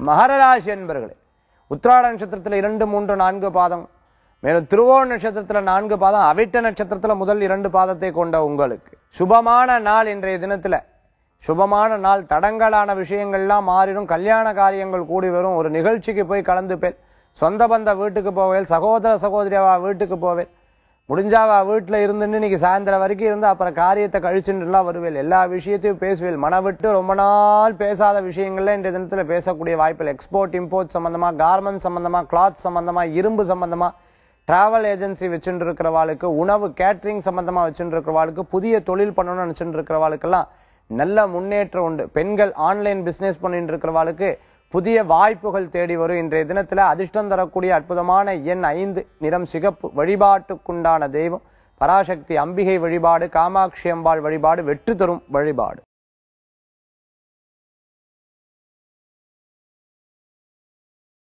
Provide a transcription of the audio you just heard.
மகர ராசி என்பர்களே உத்திராட நட்சத்திரத்துல இரண்டு மூன்று நான்கு பாதம் மேலும் திருவோண நட்சத்திரத்துல நான்கு பாதம் அவிட்ட நட்சத்திரத்துல முதல் இரண்டு பாதத்தை கொண்ட உங்களுக்கு சுபமான நாள் இன்றைய தினத்துல சுபமான நாள் தடங்கலான விஷயங்கள்லாம் மாறிடும் கல்யாண காரியங்கள் கூடி வரும் ஒரு நிகழ்ச்சிக்கு போய் கலந்துப்பேன் சொந்த பந்த வீட்டுக்கு போவேன் சகோதர சகோதரியாவா வீட்டுக்கு போவேன் முடிஞ்சாவா வீட்டுல இருந்துன்னு இன்னைக்கு சாயந்தரம் வரைக்கும் இருந்து அப்புறம் காரியத்தை கழிச்சுட்டுலாம் வருவேன் எல்லா விஷயத்தையும் பேசுவேன் மன விட்டு ரொம்ப நாள் பேசாத விஷயங்கள்ல இந்த தினத்துல பேசக்கூடிய வாய்ப்பில் எக்ஸ்போர்ட் இம்போர்ட் சம்பந்தமா கார்மெண்ட் சம்பந்தமா கிளாத் சம்பந்தமா இரும்பு சம்பந்தமா டிராவல் ஏஜென்சி வச்சுட்டு இருக்கிறவாளுக்கு உணவு கேட்டரிங் சம்பந்தமா வச்சுட்டு இருக்கிறவாளுக்கு புதிய தொழில் பண்ணணும்னு நினைச்சுட்டு இருக்கிறவாளுக்கெல்லாம் நல்ல முன்னேற்றம் உண்டு பெண்கள் ஆன்லைன் பிசினஸ் பண்ணிட்டு இருக்கிறவாளுக்கு புதிய வாய்ப்புகள் தேடி வரும் இன்றைய தினத்துல அதிர்ஷ்டம் தரக்கூடிய அற்புதமான எண் ஐந்து நிறம் சிகப்பு வழிபாட்டுக்குண்டான தெய்வம் பராசக்தி அம்பிகை வழிபாடு காமாட்சி அம்பாள் வழிபாடு வெற்றி தரும் வழிபாடு